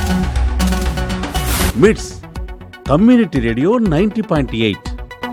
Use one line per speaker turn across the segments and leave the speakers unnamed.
mids community radio ninety point eight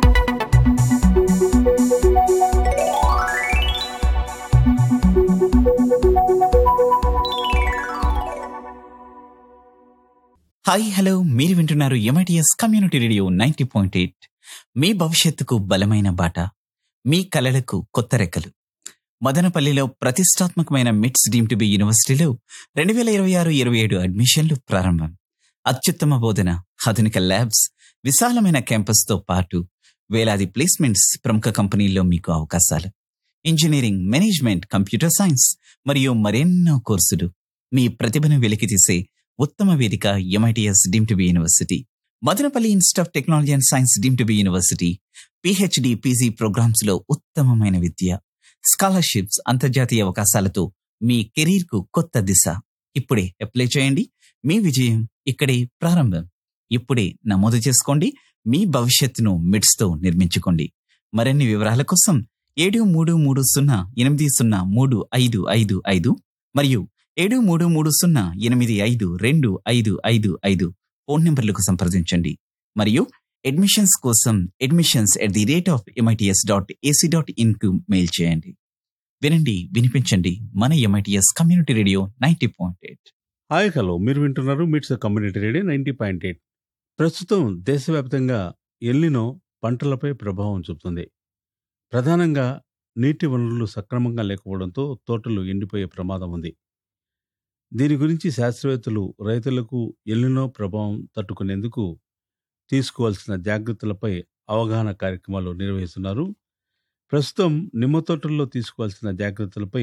hi hello మీరు వింటున్నారు MITS community radio ninety point eight మీ భవిష్యత్తుకు బలమైన బాట మీ కలలకు కొత్త రెక్కలు మదనపల్లిలో ప్రతిష్టాత్మకమైన మిట్స్ డీమ్ టు బి యూనివర్సిటీలో రెండు వేల ఇరవై ఆరు ఇరవై ఏడు అడ్మిషన్లు ప్రారంభం అత్యుత్తమ బోధన ఆధునిక ల్యాబ్స్ విశాలమైన క్యాంపస్తో పాటు వేలాది ప్లేస్మెంట్స్ ప్రముఖ కంపెనీల్లో మీకు అవకాశాలు ఇంజనీరింగ్ మేనేజ్మెంట్ కంప్యూటర్ సైన్స్ మరియు మరెన్నో కోర్సులు మీ ప్రతిభను వెలికితీసే ఉత్తమ వేదిక MITS deemed to be university Madanapalle institute of technology and science deemed to be university PhD PG programmes లో ఉత్తమమైన విద్య స్కాలర్షిప్స్ అంతర్జాతీయ అవకాశాలతో మీ కెరీర్ కు కొత్త దిశ ఇప్పుడే అప్లై చేయండి మీ విజయం ఇక్కడే ప్రారంభం ఇప్పుడే నమోదు చేసుకోండి మీ భవిష్యత్తును మిడ్స్ తో నిర్మించుకోండి మరిన్ని వివరాల కోసం ఏడు మూడు మూడు సున్నా ఎనిమిది సున్నా మూడు ఐదు ఐదు ఐదు మరియు ఏడు మూడు మూడు సున్నా ఎనిమిది ఐదు రెండు ఐదు ఐదు ఐదు ఫోన్ నెంబర్లకు సంప్రదించండి మరియు అడ్మిషన్స్ కోసం admissions at the rate of MITS dot AC dot in కు మెయిల్ చేయండి వినండి వినిపించండి మన MITS community radio ninety point eight
hi hello మీరు వింటున్నారు MITS community radio ninety point eight ప్రస్తుతం దేశవ్యాప్తంగా ఎల్లినో పంటలపై ప్రభావం చూపుతుంది ప్రధానంగా నీటి వనరులు సక్రమంగా లేకపోవడంతో తోటలు ఎండిపోయే ప్రమాదం ఉంది దీని గురించి శాస్త్రవేత్తలు రైతులకు ఎల్లినో ప్రభావం తట్టుకునేందుకు తీసుకోవాల్సిన జాగ్రత్తలపై అవగాహన కార్యక్రమాలు నిర్వహిస్తున్నారు ప్రస్తుతం నిమ్మ తోటల్లో తీసుకోవాల్సిన జాగ్రత్తలపై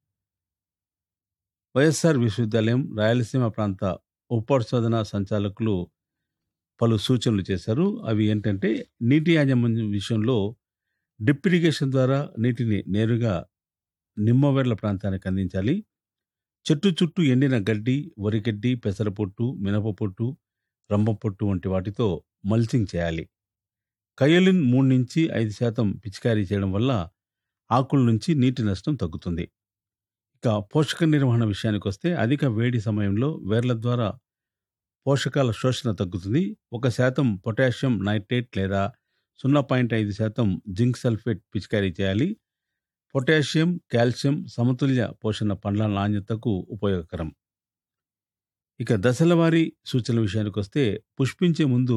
వైఎస్ఆర్ విశ్వవిద్యాలయం రాయలసీమ ప్రాంత ఉపరిశోధన సంచాలకులు పలు సూచనలు చేశారు అవి ఏంటంటే నీటి యాజమాన్యం విషయంలో డ్రిప్ ఇరిగేషన్ ద్వారా నీటిని నేరుగా నిమ్మవేర్ల ప్రాంతానికి అందించాలి చెట్టు చుట్టూ ఎండిన గడ్డి వరిగడ్డి పెసరపొట్టు మినపపొట్టు రంపపొట్టు వంటి వాటితో మల్చింగ్ చేయాలి కయోలిన్ మూడు నుంచి ఐదు శాతం పిచికారీ చేయడం వల్ల ఆకుల నుంచి నీటి నష్టం తగ్గుతుంది ఇక పోషక నిర్వహణ విషయానికి వస్తే అధిక వేడి సమయంలో వేర్ల ద్వారా పోషకాల శోషణ తగ్గుతుంది ఒక శాతం పొటాషియం నైట్రేట్ లేదా సున్నా పాయింట్ ఐదు శాతం జింక్ సల్ఫేట్ పిచికారీ చేయాలి పొటాషియం కాల్షియం సమతుల్య పోషణ పండ్ల నాణ్యతకు ఉపయోగకరం ఇక దశలవారీ సూచనల విషయానికి వస్తే పుష్పించే ముందు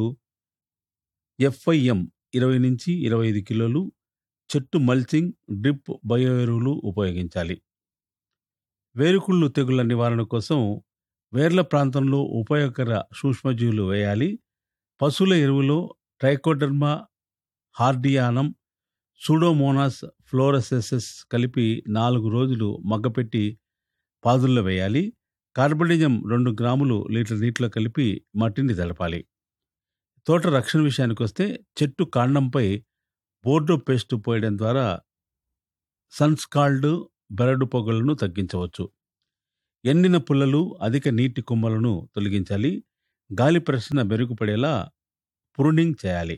ఎఫ్ఐఎం ఇరవై నుంచి ఇరవై ఐదు కిలోలు చెట్టు మల్చింగ్ డ్రిప్ బయో ఎరువులు ఉపయోగించాలి వేరుకుళ్ళు తెగుళ్ల నివారణ కోసం వేర్ల ప్రాంతంలో ఉపయోగకర సూక్ష్మజీవులు వేయాలి పశువుల ఎరువులో ట్రైకోడర్మా హార్డియానం సూడోమోనాస్ ఫ్లోరసెసెస్ కలిపి నాలుగు రోజులు మగ్గపెట్టి పాదుల్లో వేయాలి కార్బనిజం రెండు గ్రాములు లీటర్ నీటిలో కలిపి మట్టిని తెలపాలి తోట రక్షణ విషయానికి వస్తే చెట్టు కాండంపై బోర్డో పేస్ట్ పోయడం ద్వారా సన్స్కాల్డ్ బెరడు పొగలను తగ్గించవచ్చు ఎండిన పుల్లలు అధిక నీటి కొమ్మలను తొలగించాలి గాలి ప్రశ్న మెరుగుపడేలా ప్రూనింగ్ చేయాలి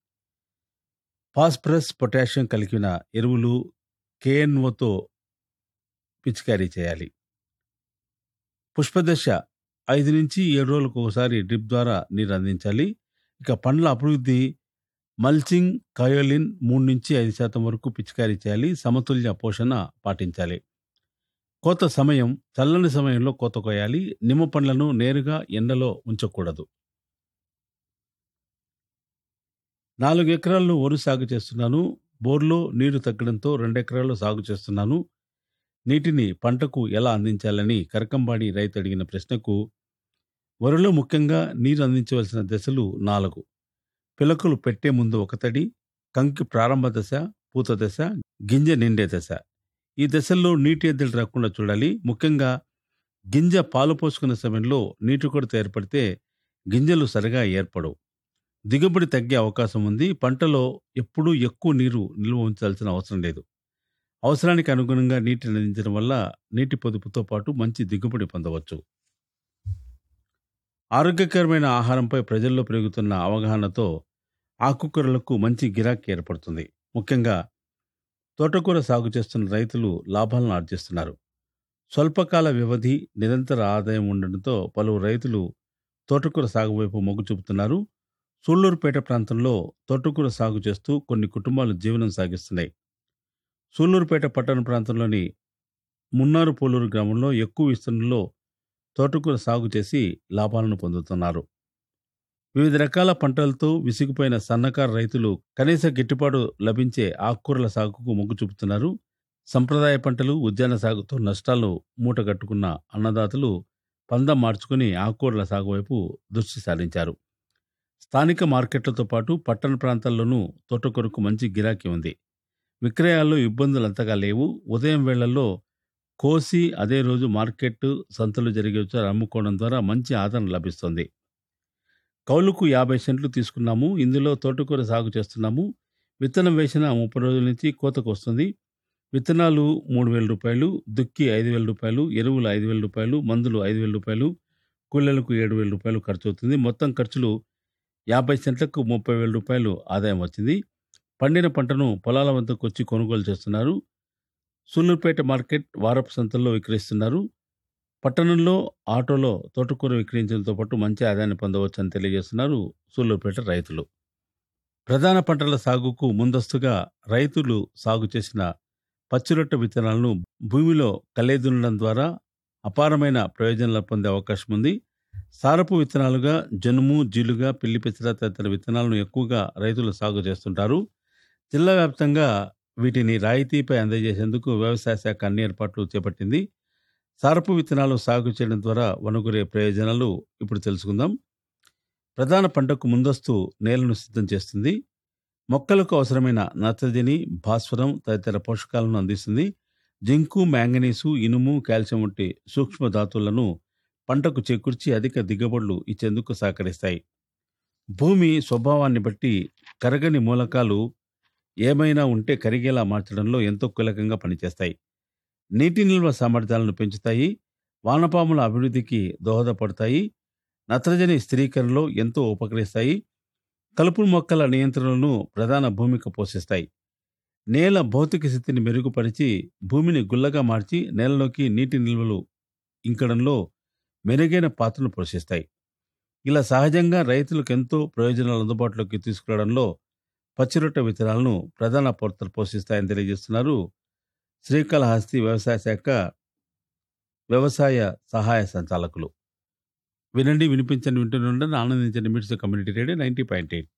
ఫాస్ఫరస్ పొటాషియం కలిగిన ఎరువులు కేఎన్ఓతో పిచికారీ చేయాలి పుష్పదశ ఐదు నుంచి ఏడు రోజులకు ఒకసారి డ్రిప్ ద్వారా నీరు అందించాలి ఇక పండ్ల అభివృద్ధి మల్చింగ్ కయోలిన్ మూడు నుంచి ఐదు శాతం వరకు పిచికారీ చేయాలి సమతుల్య పోషణ పాటించాలి కోత సమయం చల్లని సమయంలో కోత కోయాలి నిమ్మ పండ్లను నేరుగా ఎండలో ఉంచకూడదు నాలుగు ఎకరాల్లో వరి సాగు చేస్తున్నాను బోర్లో నీరు తగ్గడంతో రెండు ఎకరాల్లో సాగు చేస్తున్నాను నీటిని పంటకు ఎలా అందించాలని కరకంబాడి రైతు అడిగిన ప్రశ్నకు వరిలో ముఖ్యంగా నీరు అందించవలసిన దశలు నాలుగు పిలకలు పెట్టే ముందు ఒక తడి కంకి ప్రారంభ దశ పూత దశ గింజ నిండే దశ ఈ దశల్లో నీటి ఎద్దడి రాకుండా చూడాలి ముఖ్యంగా గింజ పాలు పోసుకున్న సమయంలో నీటి కొరత ఏర్పడితే గింజలు సరిగా ఏర్పడవు దిగుబడి తగ్గే అవకాశం ఉంది పంటలో ఎప్పుడూ ఎక్కువ నీరు నిల్వ ఉంచాల్సిన అవసరం లేదు అవసరానికి అనుగుణంగా నీటిని అందించడం వల్ల నీటి పొదుపుతో పాటు మంచి దిగుబడి పొందవచ్చు ఆరోగ్యకరమైన ఆహారంపై ప్రజల్లో పెరుగుతున్న అవగాహనతో ఆకుకూరలకు మంచి గిరాకీ ఏర్పడుతుంది ముఖ్యంగా తోటకూర సాగు చేస్తున్న రైతులు లాభాలను ఆర్జిస్తున్నారు స్వల్పకాల వ్యవధి నిరంతర ఆదాయం ఉండడంతో పలువురు రైతులు తోటకూర సాగు వైపు మొగ్గు చూపుతున్నారు సూళ్లూరుపేట ప్రాంతంలో తోటకూర సాగు చేస్తూ కొన్ని కుటుంబాలు జీవనం సాగిస్తున్నాయి సూళ్లూరుపేట పట్టణ ప్రాంతంలోని మున్నారు పోలూరు గ్రామంలో ఎక్కువ విస్తీర్ణంలో తోటకూర సాగు చేసి లాభాలను పొందుతున్నారు వివిధ రకాల పంటలతో విసిగిపోయిన సన్నకారు రైతులు కనీస గిట్టుబాటు లభించే ఆకుకూరల సాగుకు మొగ్గు చూపుతున్నారు సంప్రదాయ పంటలు ఉద్యాన సాగుతో నష్టాలు మూటగట్టుకున్న అన్నదాతలు పందం మార్చుకుని ఆకుకూరల సాగు వైపు దృష్టి సారించారు స్థానిక మార్కెట్లతో పాటు పట్టణ ప్రాంతాల్లోనూ తోటకూరకు మంచి గిరాకీ ఉంది విక్రయాల్లో ఇబ్బందులు అంతగా లేవు ఉదయం వేళల్లో కోసి అదే రోజు మార్కెట్ సంతలు జరిగే చోట అమ్ముకోవడం ద్వారా మంచి ఆదరణ లభిస్తుంది కౌలుకు యాభై సెంట్లు తీసుకున్నాము ఇందులో తోటకూర సాగు చేస్తున్నాము విత్తనం వేసిన ముప్పై రోజుల నుంచి కోతకు వస్తుంది విత్తనాలు మూడు వేల రూపాయలు దుక్కి ఐదు వేల రూపాయలు ఎరువులు ఐదు వేల రూపాయలు మందులు ఐదు వేల రూపాయలు కూలీలకు ఏడు వేల రూపాయలు ఖర్చు అవుతుంది మొత్తం ఖర్చులు యాభై సెంట్లకు ముప్పై వేల రూపాయలు ఆదాయం వచ్చింది పండిన పంటను పొలాల వద్దకు వచ్చి కొనుగోలు చేస్తున్నారు సూళ్ళూరుపేట మార్కెట్ వారపు సంతల్లో విక్రయిస్తున్నారు పట్టణంలో ఆటోలో తోటకూర విక్రయించడంతో పాటు మంచి ఆదాయాన్ని పొందవచ్చని తెలియజేస్తున్నారు సూళ్ళూరుపేట రైతులు ప్రధాన పంటల సాగుకు ముందస్తుగా రైతులు సాగు చేసిన పచ్చిరొట్ట విత్తనాలను భూమిలో కలేదునడం ద్వారా అపారమైన ప్రయోజనాలు పొందే అవకాశం ఉంది సారపు విత్తనాలుగా జనుము జీలుగా పిల్లి పెసర తదితర విత్తనాలను ఎక్కువగా రైతులు సాగు చేస్తుంటారు జిల్లా వ్యాప్తంగా వీటిని రాయితీపై అందజేసేందుకు వ్యవసాయ శాఖ అన్ని ఏర్పాట్లు చేపట్టింది సారపు విత్తనాలు సాగు చేయడం ద్వారా వనగురే ప్రయోజనాలు ఇప్పుడు తెలుసుకుందాం ప్రధాన పంటకు ముందస్తు నేలను సిద్ధం చేస్తుంది మొక్కలకు అవసరమైన నత్రజని భాస్వరం తదితర పోషకాలను అందిస్తుంది జింకు మ్యాంగనీసు ఇనుము కాల్షియం వంటి సూక్ష్మ ధాతువులను పంటకు చేకూర్చి అధిక దిగుబడులు ఇచ్చేందుకు సహకరిస్తాయి భూమి స్వభావాన్ని బట్టి కరగని మూలకాలు ఏమైనా ఉంటే కరిగేలా మార్చడంలో ఎంతో కీలకంగా పనిచేస్తాయి నీటి నిల్వ సామర్థ్యాలను పెంచుతాయి వానపాముల అభివృద్ధికి దోహదపడతాయి నత్రజని స్థిరీకరణలో ఎంతో ఉపకరిస్తాయి కలుపు మొక్కల నియంత్రణను ప్రధాన భూమిక పోషిస్తాయి నేల భౌతిక స్థితిని మెరుగుపరిచి భూమిని గుల్లగా మార్చి నేలలోకి నీటి నిల్వలు ఇంకడంలో మెరుగైన పాత్రను పోషిస్తాయి ఇలా సహజంగా రైతులకు ఎంతో ప్రయోజనాలు అందుబాటులోకి తీసుకురావడంలో పచ్చిరొట్ట విత్తనాలను ప్రధాన పాత్ర పోషిస్తాయని తెలియజేస్తున్నారు శ్రీకాళహస్తి వ్యవసాయ శాఖ వ్యవసాయ సహాయ సంచాలకులు వినండి వినిపించండి వింటుండండి ఆనందించండి MITS community radio ninety point eight